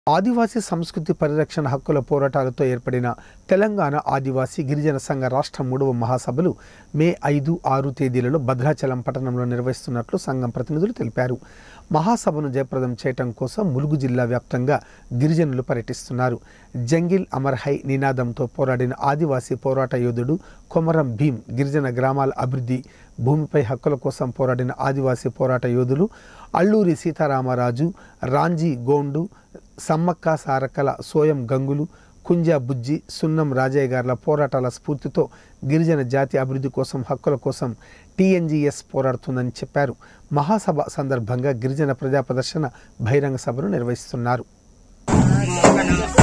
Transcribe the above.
ఆదివాసీ సంస్కృతి పరిరక్షణ హక్కుల పోరాటాలతో ఏర్పడిన తెలంగాణ ఆదివాసీ గిరిజన సంఘ రాష్ట్ర మూడవ మహాసభలు మే ఐదు ఆరు తేదీలలో భద్రాచలం పట్టణంలో నిర్వహిస్తున్నట్లు సంఘం ప్రతినిధులు తెలిపారు మహాసభను జయప్రదం చేయటం కోసం ములుగు జిల్లా వ్యాప్తంగా గిరిజనులు పర్యటిస్తున్నారు జంగిల్ అమర్ హై నినాదంతో పోరాడిన ఆదివాసీ పోరాట యోధుడు కొమరం భీం గిరిజన గ్రామాల అభివృద్ధి భూమిపై హక్కుల కోసం పోరాడిన ఆదివాసీ పోరాట యోధులు అల్లూరి సీతారామరాజు రాంజీ గోండు సమ్మక్క సారక్కల సోయం గంగులు కుంజా బుజ్జి సున్నం రాజయ్య గార్ల పోరాటాల స్ఫూర్తితో గిరిజన జాతి అభివృద్ధి కోసం హక్కుల కోసం టీఎన్జీఎస్ పోరాడుతుందని చెప్పారు మహాసభ సందర్భంగా గిరిజన ప్రజా ప్రదర్శన బహిరంగ సభను నిర్వహిస్తున్నారు